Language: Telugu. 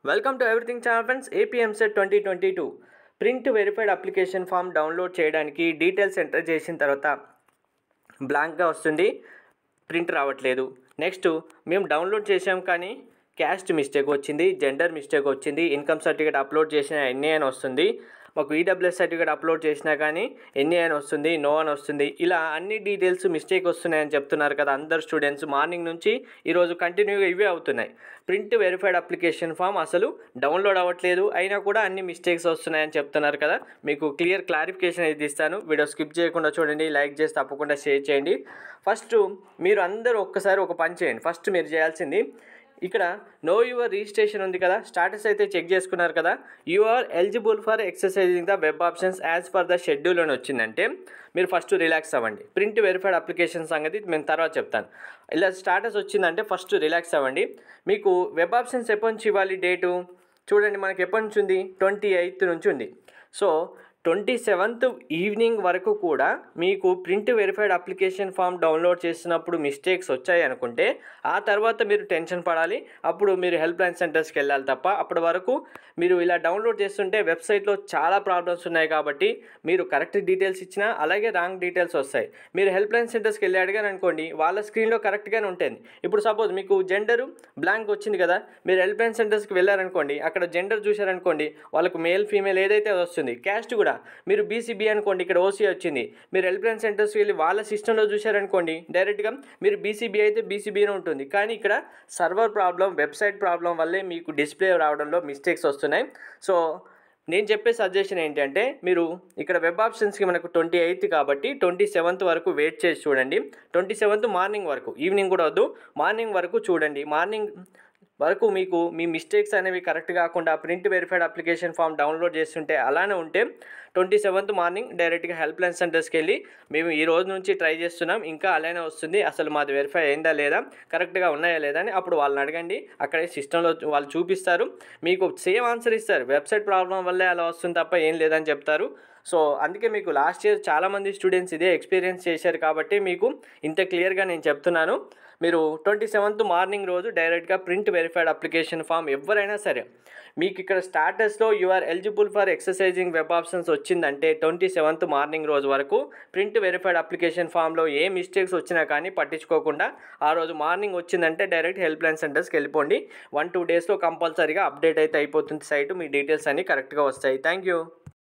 welcome to everything channel friends AP EAMCET twenty twenty two print verified application form download చేయడానికి డీటెయిల్స్ ఎంటర్ చేసిన తర్వాత బ్లాంక్గా వస్తుంది ప్రింట్ రావట్లేదు నెక్స్ట్ మేము డౌన్లోడ్ చేసాం కానీ క్యాస్ట్ మిస్టేక్ వచ్చింది జెండర్ మిస్టేక్ వచ్చింది ఇన్కమ్ సర్టిఫికేట్ అప్లోడ్ చేసిన ఎన్ఏ అని వస్తుంది మాకు ఈడబ్ల్యూఎస్ సర్టిఫికేట్ అప్లోడ్ చేసినా కానీ ఎన్ఏ అని వస్తుంది నో అని వస్తుంది ఇలా అన్ని డీటెయిల్స్ మిస్టేక్ వస్తున్నాయని చెప్తున్నారు కదా అందరు స్టూడెంట్స్ మార్నింగ్ నుంచి ఈరోజు కంటిన్యూగా ఇవే అవుతున్నాయి ప్రింట్ వెరిఫైడ్ అప్లికేషన్ ఫామ్ అసలు డౌన్లోడ్ అవ్వట్లేదు అయినా కూడా అన్ని మిస్టేక్స్ వస్తున్నాయని చెప్తున్నారు కదా మీకు క్లియర్ క్లారిఫికేషన్ అయితే ఇస్తాను వీడియో స్కిప్ చేయకుండా చూడండి లైక్ చేసి తప్పకుండా షేర్ చేయండి ఫస్ట్ మీరు అందరూ ఒక్కసారి ఒక పని చేయండి ఫస్ట్ మీరు చేయాల్సింది ఇక్కడ నో యువర్ రిజిస్ట్రేషన్ ఉంది కదా స్టాటస్ అయితే చెక్ చేసుకున్నారు కదా you are eligible for exercising the web options as per the schedule అని వచ్చిందంటే మీరు ఫస్ట్ రిలాక్స్ అవ్వండి ప్రింట్ వెరిఫైడ్ అప్లికేషన్ సంగతి మేము తర్వాత చెప్తాను ఇలా స్టాటస్ వచ్చిందంటే ఫస్ట్ రిలాక్స్ అవ్వండి మీకు వెబ్ ఆప్షన్స్ ఎప్పటి నుంచి ఇవ్వాలి డేటు చూడండి మనకి ఎప్పటి నుంచి ఉంది ట్వంటీ ఎయిత్ నుంచి ఉంది సో ట్వంటీ సెవెంత్ ఈవినింగ్ వరకు కూడా మీకు print verified application form download చేసినప్పుడు మిస్టేక్స్ వచ్చాయి అనుకుంటే ఆ తర్వాత మీరు టెన్షన్ పడాలి అప్పుడు మీరు హెల్ప్ లైన్ సెంటర్స్కి వెళ్ళాలి తప్ప అప్పటి వరకు మీరు ఇలా డౌన్లోడ్ చేస్తుంటే వెబ్సైట్లో చాలా ప్రాబ్లమ్స్ ఉన్నాయి కాబట్టి మీరు కరెక్ట్ డీటెయిల్స్ ఇచ్చినా అలాగే రాంగ్ డీటెయిల్స్ వస్తాయి మీరు హెల్ప్ లైన్ సెంటర్స్కి వెళ్ళి అడిగారు అనుకోండి వాళ్ళ స్క్రీన్లో కరెక్ట్గానే ఉంటుంది ఇప్పుడు సపోజ్ మీకు జెండర్ బ్లాంక్ వచ్చింది కదా మీరు హెల్ప్ లైన్ సెంటర్స్కి వెళ్ళారనుకోండి అక్కడ జెండర్ చూశారనుకోండి వాళ్ళకు మేల్ ఫీమేల్ ఏదైతే అది వస్తుంది క్యాస్ట్ కూడా మీరు బీసీబీ అనుకోండి ఇక్కడ ఓసీ వచ్చింది మీరు హెల్ప్ లైన్ సెంటర్స్కి వెళ్ళి వాళ్ళ సిస్టంలో చూశారనుకోండి డైరెక్ట్గా మీరు బీసీబీ అయితే బీసీబీనే ఉంటుంది కానీ ఇక్కడ సర్వర్ ప్రాబ్లం వెబ్సైట్ ప్రాబ్లం వల్లే మీకు డిస్ప్లే రావడంలో మిస్టేక్స్ వస్తున్నాయి సో నేను చెప్పే సజెషన్ ఏంటంటే మీరు ఇక్కడ వెబ్ ఆప్షన్స్కి మనకు ట్వంటీ ఎయిత్ కాబట్టి ట్వంటీ సెవెంత్ వరకు వెయిట్ చేసి చూడండి ట్వంటీ సెవెంత్ మార్నింగ్ వరకు ఈవినింగ్ కూడా వద్దు మార్నింగ్ వరకు చూడండి మార్నింగ్ వరకు మీకు మీ మిస్టేక్స్ అనేవి కరెక్ట్ కాకుండా print verified application form download చేస్తుంటే అలానే ఉంటే ట్వంటీ సెవెంత్ మార్నింగ్ డైరెక్ట్గా హెల్ప్ లైన్ సెంటర్స్కి వెళ్ళి మేము ఈ రోజు నుంచి ట్రై చేస్తున్నాం ఇంకా అలానే వస్తుంది అసలు మాది వెరిఫై అయిందా లేదా కరెక్ట్గా ఉన్నాయా లేదా అని అప్పుడు వాళ్ళని అడగండి అక్కడే సిస్టంలో వాళ్ళు చూపిస్తారు మీకు సేమ్ ఆన్సర్ ఇస్తారు వెబ్సైట్ ప్రాబ్లం వల్లే అలా వస్తుంది తప్ప ఏం లేదని చెప్తారు సో అందుకే మీకు లాస్ట్ ఇయర్ చాలామంది స్టూడెంట్స్ ఇదే ఎక్స్పీరియన్స్ చేశారు కాబట్టి మీకు ఇంత క్లియర్గా నేను చెప్తున్నాను మీరు ట్వంటీ సెవెంత్ మార్నింగ్ రోజు డైరెక్ట్గా ప్రింట్ వెరిఫైడ్ అప్లికేషన్ ఫామ్ ఎవరైనా సరే మీకు ఇక్కడ స్టాటస్లో you are eligible for exercising web options వచ్చిందంటే ట్వంటీ సెవెంత్ మార్నింగ్ రోజు వరకు ప్రింట్ వెరిఫైడ్ అప్లికేషన్ ఫామ్లో ఏ మిస్టేక్స్ వచ్చినా కానీ పట్టించుకోకుండా ఆ రోజు మార్నింగ్ వచ్చిందంటే డైరెక్ట్ హెల్ప్ లైన్ సెంటర్స్కి వెళ్ళిపోండి వన్ టూ డేస్లో కంపల్సరీగా అప్డేట్ అయితే అయిపోతుంది సైట్ మీ డీటెయిల్స్ అన్నీ కరెక్ట్గా వస్తాయి థ్యాంక్ యూ